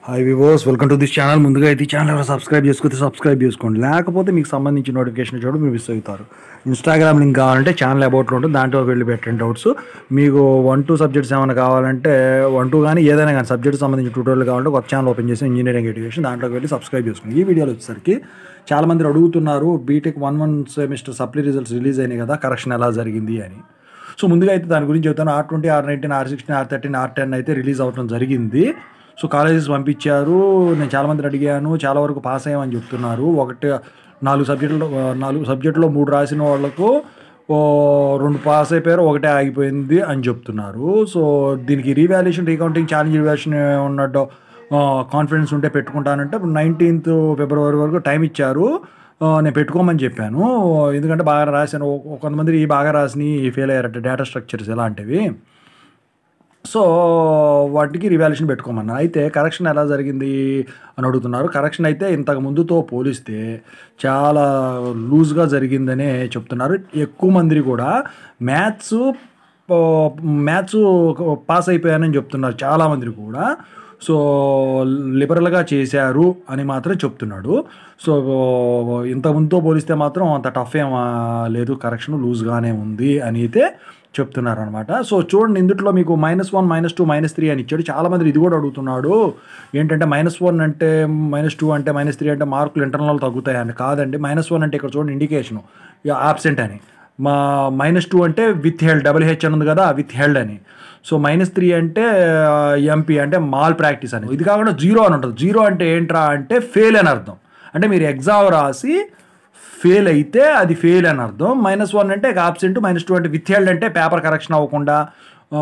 hi viewers welcome to this channel ముందుగా అయితే ఈ ఛానల్ ఎవరు సబ్స్క్రైబ్ చేసుకుంటే సబ్స్క్రైబ్ చేసుకోండి లేకపోతే మీకు సంబంధించిన నోటిఫికేషన్ చూడ మీరు మిస్ అవుతారు ఇన్స్టాగ్రామ్ లింక్ కావాలంటే ఛానల్ అబౌట్లో ఉంటుంది దాంట్లో వెళ్ళి పెట్టండి డౌట్స్ మీకు వన్ టూ సబ్జెక్ట్స్ ఏమైనా కావాలంటే వన్ టూ కానీ ఏదైనా కానీ సబ్జెక్ట్ సంబంధించిన ట్యూటోరియల్ కావాలంటే ఒక ఛానల్ ఓపెన్ చేసి ఇంజనీరింగ్ ఎడ్యుకేషన్ దాంట్లోకి వెళ్ళి సబ్స్క్రైబ్ చేసుకోండి ఈ వీడియోలో వచ్చేసరికి చాలా మంది అడుగుతున్నారు BTech one one semester supply results release అయినాయి కదా కరెక్షన్ ఎలా జరిగింది అని సో ముందుగా అయితే దాని గురించి చెప్తాను R twenty R nineteen R sixteen R thirteen R ten అయితే రిలీజ్ అవడం జరిగింది సో కాలేజెస్ పంపించారు నేను చాలా మందిని అడిగాను చాలా వరకు పాస్ అయ్యామని చెప్తున్నారు ఒకటి నాలుగు సబ్జెక్టులో నాలుగు సబ్జెక్టులో మూడు రాసిన వాళ్ళకు ఓ రెండు పాస్ అయిపోయారు ఒకటే ఆగిపోయింది అని చెప్తున్నారు సో దీనికి రీవాల్యుయేషన్ రీకౌంటింగ్ ఛాలెంజ్ రివాల్యూషన్ ఉన్నట్టు కాన్ఫిడెన్స్ ఉంటే పెట్టుకుంటానంటే నైన్టీన్త్ ఫిబ్రవరి వరకు టైం ఇచ్చారు ఆ, నేను పెట్టుకోమని చెప్పాను ఎందుకంటే బాగా రాశాను ఒక- కొంతమంది బాగా రాసి ఫెయిల్ అయ్యారట డేటా స్ట్రక్చర్స్ ఎలాంటివి సో వాటికి రివాల్యూషన్ పెట్టుకోమన్నారు అయితే కరెక్షన్ ఎలా జరిగింది అని అడుగుతున్నారు కరెక్షన్ అయితే ఇంతకు ముందుతో పోలిస్తే చాలా లూజ్గా జరిగిందనే చెప్తున్నారు ఎక్కువ మంది కూడా మ్యాథ్స్ మ్యాథ్స్ పాస్ అయిపోయానని చెప్తున్నారు చాలామంది కూడా సో లిబరల్గా చేశారు అని మాత్రం చెప్తున్నాడు సో ఇంతకుముందుతో పోలిస్తే మాత్రం అంత టఫ్ ఏం ఆ, లేదు కరెక్షన్ లూజ్గానే ఉంది అని అయితే చెప్తున్నారు అనమాట సో చూడండి ఇందులో మీకు minus one minus two minus three అని ఇచ్చాడు చాలా మంది ఇది కూడా అడుగుతున్నాడు ఏంటంటే మైనస్ వన్ అంటే మైనస్ టూ అంటే మైనస్ త్రీ అంటే మార్కులు ఇంటర్నల్ తగ్గుతాయని కాదండి మైనస్ వన్ అంటే ఇక్కడ చూడండి ఇండికేషను ఆబ్సెంట్ అని మా మైనస్ టూ అంటే విత్ హెల్డ్ డబుల్ హెచ్ అని ఉంది కదా విత్ హెల్డ్ అని సో మైనస్ త్రీ అంటే ఎంపీ అంటే మాల్ ప్రాక్టీస్ అని ఇది కాకుండా జీరో అని ఉంటుంది జీరో అంటే ఏంట్రా అంటే ఫెయిల్ అని అర్థం అంటే మీరు ఎగ్జామ్ రాసి ఫెయిల్ అయితే అది ఫెయిల్ అని అర్థం మైనస్ వన్ అంటే ఆబ్సెంట్ మైనస్ టూ అంటే విత్ హెల్డ్ అంటే పేపర్ కరెక్షన్ అవ్వకుండా ఆ,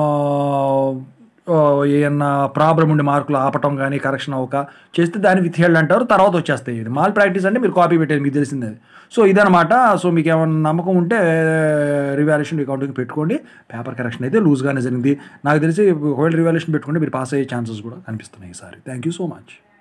ఆ, ఏమన్నా ప్రాబ్లం ఉండి మార్కులు ఆపటం కానీ కరెక్షన్ అవ్వక చేస్తే దాన్ని విత్ హెల్డ్ అంటారు తర్వాత వచ్చేస్తాయి ఇది మాల్ ప్రాక్టీస్ అంటే మీరు కాపీ పెట్టేది మీకు తెలిసిందే సో ఇదనమాట సో మీకు ఏమైనా నమ్మకం ఉంటే రివాల్యూషన్ అకౌంట్కి పెట్టుకోండి పేపర్ కరెక్షన్ అయితే లూజ్గానే జరిగింది నాకు తెలిసి ఒకవేళ రివాల్యూషన్ పెట్టుకుంటే మీరు పాస్ అయ్యే ఛాన్సెస్ కూడా కనిపిస్తున్నాయి ఈసారి థ్యాంక్ యూ సో మచ్